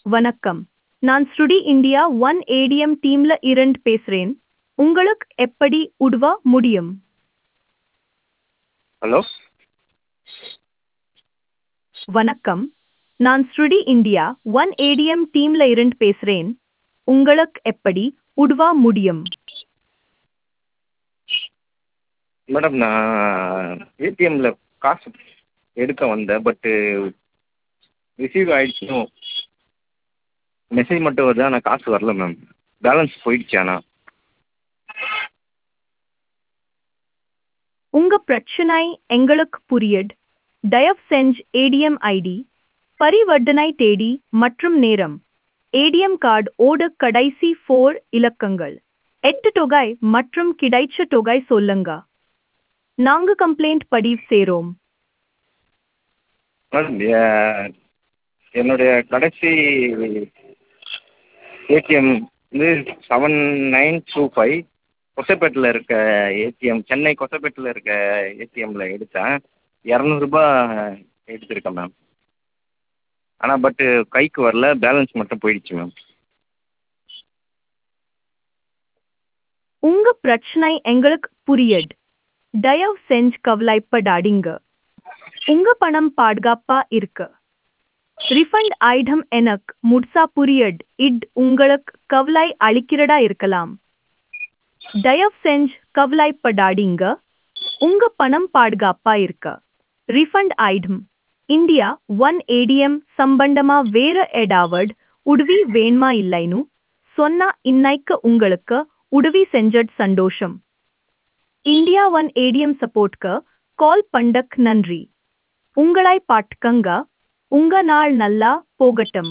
வணக்கம் நான் ஸ்ருடி இந்தியா ஒன் ஏடிஎம் டீம்ல இருந்து பேசுறேன் உங்களுக்கு எப்படி உதவ முடியும் ஹலோ வணக்கம் நான் ஸ்ருடி இந்தியா ஒன் ஏடிஎம் டீம்ல இருந்து பேசுறேன் உங்களுக்கு எப்படி உதவ முடியும் மேடம் நான் ஏடிஎம்மில் காசு எடுக்க வந்தேன் பட்டு ரிசீவ் ஆயிடுச்சுன்னு மெசேஜ் மட்டும் வருது ஆனால் காசு வரல மேம் பேலன்ஸ் போயிடுச்சு ஆனால் உங்க பிரச்சனை எங்களுக்கு புரியுது தயவு செஞ்சு ஏடிஎம் ஐடி பரிவர்த்தனை தேதி மற்றும் நேரம் ஏடிஎம் கார்டு ஓட கடைசி ஃபோர் இலக்கங்கள் எட்டு தொகை மற்றும் கிடைச்ச தொகை சொல்லுங்க நாங்க கம்ப்ளைண்ட் பதிவு செய்றோம் மேடம் எ- என்னுடைய கடைசி ஏடிஎம் வந்து செவன் நைன் டூ ஃபைவ் கொசப்பேட்டில் இருக்க ஏடிஎம் சென்னை கொசப்பேட்டில் இருக்க ஏடிஎம்மில் எடுத்தேன் இரநூறுபா எடுத்திருக்கேன் மேம் ஆனால் பட்டு கைக்கு வரல பேலன்ஸ் மட்டும் போயிடுச்சு மேம் உங்க பிரச்சனை எங்களுக்கு புரியுது தயவு செஞ்சு கவலைப்படாதீங்க உங்க பணம் பாதுகாப்பா இருக்கு ரிஃபண்ட் ஐட்டம் எனக்கு முட்சா புரியுது இட் உங்களுக்கு கவலை அளிக்கிறதா இருக்கலாம் தயவு செஞ்சு கவலைப்படாதீங்க உங்க பணம் பாதுகாப்பா இருக்கு refund item India one ATM சம்பந்தமா வேற ஏதாவது உதவி வேணுமா இல்லைன்னு சொன்னா இன்னைக்கு உங்களுக்கு உதவி செஞ்சது சந்தோஷம் இந்தியா ஒன் ஏடிஎம் சப்போர்ட்க்கு கால் பண்டக் நன்றி உங்களை பாட்டுக்கங்க உங்க நாள் நல்லா போகட்டும்